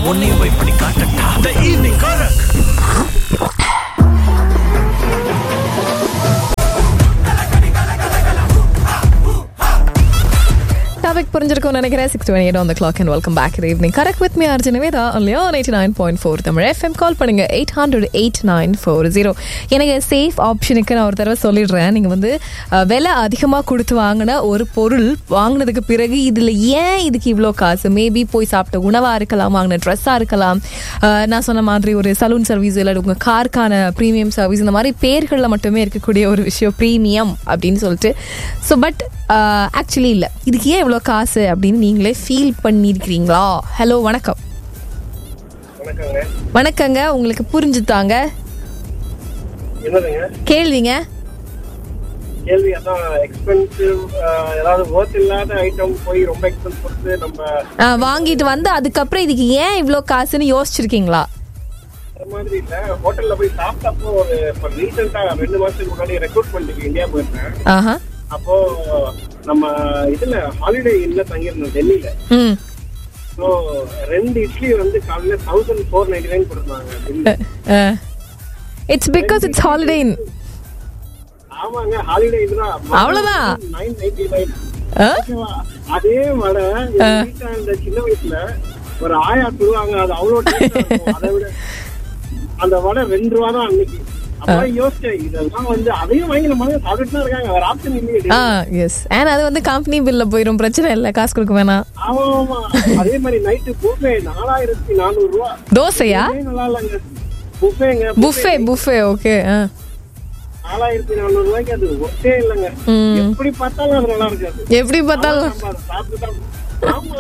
உன்னையும் போய் பண்ணி காட்டட்டா த ஈவினிங் கரக் டாபிக் புரிஞ்சிருக்கும்னு நினைக்கிறேன் six twenty eight on the clock and welcome back evening correct with me Arjun Nivetha இல்லையோ eighty nine point four Tamil FM call பண்ணுங்க eight hundred eight nine four zero எனக்கு safe ஆப்ஷனுக்கு நான் ஒரு தடவை சொல்லிடுறேன் நீங்கள் வந்து அஹ், விலை அதிகமாக கொடுத்து வாங்கின ஒரு பொருள் வாங்கினதுக்கு பிறகு இதில் ஏன் இதுக்கு இவ்வளோ காசு மேபி போய் சாப்பிட்ட உணவாக இருக்கலாம் வாங்கின ட்ரெஸ்ஸாக இருக்கலாம் அஹ், நான் சொன்ன மாதிரி ஒரு சலூன் சர்வீஸ் இல்லை உங்கள் காருக்கான ப்ரீமியம் சர்வீஸ் இந்த மாதிரி பேர்களில் மட்டுமே இருக்கக்கூடிய ஒரு விஷயம் ப்ரீமியம் அப்படின்னு சொல்லிட்டு ஸோ பட் ஆக்சுவலி இல்லை இதுக்கு ஏன் இவ்வளோ காசு அப்படின்னு நீங்களே ஃபீல் பண்ணியிருக்கிறீங்களா ஹலோ வணக்கம் வணக்கங்க வணக்கங்க உங்களுக்கு புரிஞ்சுதாங்க என்னதுங்க கேள்விங்க கேள்வி அதான் எக்ஸ்பென்சிவ் ஏதாவது ஒர்த் இல்லாத ஐட்டம் போய் ரொம்ப எக்ஸ்பென்ஸ் கொடுத்து நம்ம ஆ, வாங்கிட்டு வந்து அதுக்கப்புறம் இதுக்கு ஏன் இவ்வளோ காசுன்னு யோசிச்சிருக்கீங்களா அந்த மாதிரி இல்ல ஹோட்டல்ல போய் சாப்பிட்டப்போ ஒரு இப்போ ரீசெண்டா ரெண்டு மாசத்துக்கு முன்னாடி ரெக்ரூட்மெண்ட்டுக்கு இந்தியா போயிருந்தேன் ஆஹா அப்போ நம்ம இதுல ஹாலிடே இல்ல தங்கியிருந்தோம் டெல்லியில ம் ஸோ ரெண்டு இட்லி வந்து காலையில தௌசண்ட் ஃபோர் நைன்டி நைன் கொடுத்தாங்க இட்ஸ் பிகாஸ் இட்ஸ் ஹாலிடே ஆமாங்க ஹாலிடே இதுதான் அவ்வளவுதான்? நைன் நைன்டி நைன் அதே வடை எங்க வீட்டுல இந்த சின்ன வயசுல ஒரு ஆயா சொல்லுவாங்க அது அவ்வளவு taste ஆ இருக்கும். அதை விட அந்த வடை ரெண்டு ரூபா தான் அன்னைக்கு அப்பதான் யோசிச்சேன் இதெல்லாம் வந்து அதையும் வாங்கி நம்ம சாப்பிட்டு தான் இருக்காங்க வேற ஆப்ஷன் இல்லையே ஆ எஸ் ஏன்னா அது வந்து கம்பெனி பில்ல போயிடும் பிரச்சனை இல்லை காசு கொடுக்க வேணாம் ஆமா ஆமா அதே மாதிரி நைட்டு புஃபே நாலாயிரத்தி நானூறு ரூபா தோசையா புஃபே நல்லா இல்லைங்க புஃபேங்க புஃபே புஃபே ஓகே ஆ நாலாயிரத்தி நானூறு ரூபாய்க்கு அது ஒட்டே இல்லைங்க எப்படி பார்த்தாலும் அது நல்லா இருக்காது எப்படி பார்த்தாலும் நம்ம அதை சாப்பிட்டு தான் ஆமா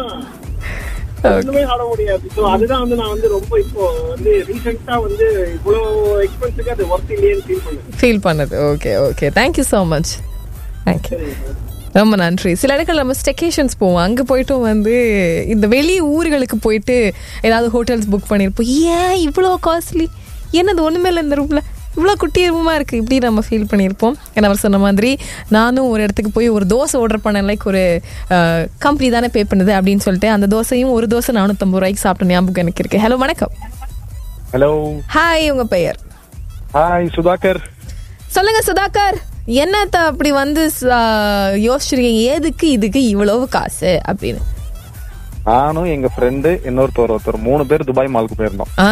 ஒண்ணுமே சாப்பிட முடியாது ஸோ அதுதான் வந்து நான் வந்து ரொம்ப இப்போ வந்து ரீசெண்டா வந்து இவ்வளவு எக்ஸ்பென்ஸுக்கு அது ஒர்த் இல்லையேன்னு ஃபீல் பண்ணேன் ஃபீல் பண்ணது okay okay thank you so much thank you ரொம்ப நன்றி சில இடங்கள் நம்ம ஸ்டெக்கேஷன்ஸ் போவோம் அங்கே போயிட்டும் வந்து இந்த வெளி ஊர்களுக்கு போயிட்டு ஏதாவது ஹோட்டல்ஸ் புக் பண்ணியிருப்போம் ஏன் இவ்வளோ காஸ்ட்லி என்னது ஒன்றுமே இல்லை இந்த ரூமில் இவ்வளோ குட்டி ரூமாக இருக்குது இப்படி நம்ம ஃபீல் பண்ணியிருப்போம் ஏன்னா அவர் சொன்ன மாதிரி நானும் ஒரு இடத்துக்கு போய் ஒரு தோசை ஆர்டர் பண்ணேன் லைக் ஒரு கம்பெனி தானே பே பண்ணுது அப்படின்னு சொல்லிட்டு அந்த தோசையும் ஒரு தோசை நானூற்றம்பது ரூபாய்க்கு சாப்பிட்ட ஞாபகம் எனக்கு இருக்கு ஹலோ வணக்கம் ஹலோ ஹாய் உங்கள் பெயர் ஹாய் சுதாகர் சொல்லுங்க சுதாகர் என்னத்த அப்படி வந்து ஆ, யோசிச்சிருக்கீங்க எதுக்கு இதுக்கு இவ்வளவு காசு அப்படின்னு நானும் எங்க ஃப்ரெண்டு இன்னொருத்தர் ஒருத்தர் மூணு பேர் துபாய் மாலுக்கு போயிருந்தோம் ஆ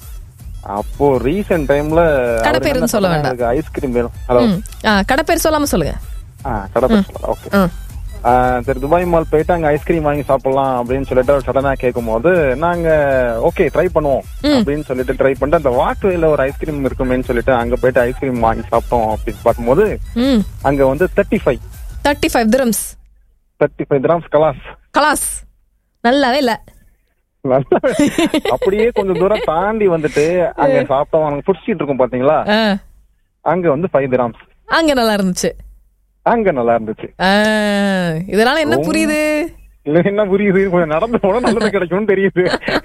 அப்போ ரீசெண்ட் டைம்ல கடை பேருன்னு சொல்ல வேண்டாம். ஐஸ்கிரீம் வேணும் ஹலோ ம். ஆ கடை பேர் சொல்லாம சொல்லுங்க ஆ கடை பேர் சொல்லலாம் ஓகே ஆ. சரி துபாய் மால் போயிட்டு அங்க ஐஸ்கிரீம் வாங்கி சாப்பிடலாம் அப்படின்னு சொல்லிட்டு அவர் சடனா கேட்கும் போது நாங்க ஓகே ட்ரை பண்ணுவோம் அப்படின்னு சொல்லிட்டு ட்ரை பண்ணிட்டு அந்த வாக்வேல ஒரு ஐஸ்கிரீம் இருக்குமேன்னு சொல்லிட்டு அங்க போயிட்டு ஐஸ்கிரீம் வாங்கி சாப்பிட்டோம் அப்படின்னு பார்க்கும்போது ம் அங்க வந்து thirty five thirty five drams thirty five grams கலாஸ் கலாஸ் நல்லாவே இல்ல நல்லா அப்படியே கொஞ்சம் தூரம் தாண்டி வந்துட்டு அங்க சாப்பிட்டோம் அங்க ஃபுட் ஸ்ட்ரீட் இருக்கும் பாத்தீங்களா ஆ, அங்க வந்து ஃபைவ் கிராம்ஸ் அங்க நல்லா இருந்துச்சு அங்க நல்லா இருந்துச்சு ஆ, இதனால என்ன புரியுது இல்ல என்ன புரியுது கொஞ்சம் நடந்து போனா நல்லது கிடைக்கும்னு தெரியுது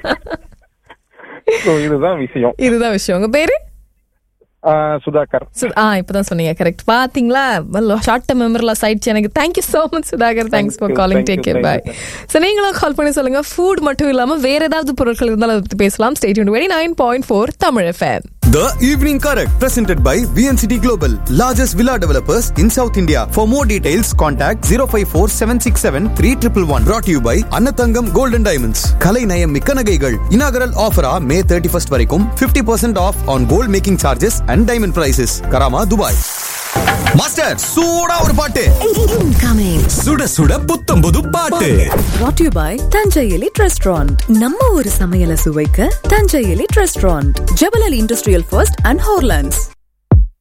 So, இதுதான் விஷயம் இதுதான் விஷயம் உங்க பேரு ஆஹ் சுதாகர் சு- ஆ இப்பதான் சொன்னீங்க கரெக்ட் பாத்தீங்களா ஷார்ட் டைம் மெமரி லாஸ் ஆயிடுச்சு எனக்கு thank you so much Sudhakar thanks for you, calling thank take you, care thank bye so நீங்களும் கால் பண்ணி சொல்லுங்க ஃபுட் மட்டும் இல்லாம வேற ஏதாவது பொருட்கள் இருந்தாலும் அதை பத்தி பேசலாம் state twenty nine point four Tamil FM The Evening Correct, presented by VNCT Global, largest villa developers in South India. For more details, contact 054 767 3111. Brought to you by Annathangam Gold and Diamonds. Kalai Nayam Mikkanagaigal. Inaugural offer ah May 31st வரைக்கும் 50% off on gold making charges and diamond prices. Karama, Dubai. Master சூடா ஒரு பாட்டு Incoming. சுட சுட புத்தம் புது பாட்டு Brought to you by Thanjai elite restaurant நம்ம ஒரு சமையலை சுவைக்க Thanjai elite restaurant Jebel Ali industrial first and ஹோர்லாண்ட்ஸ்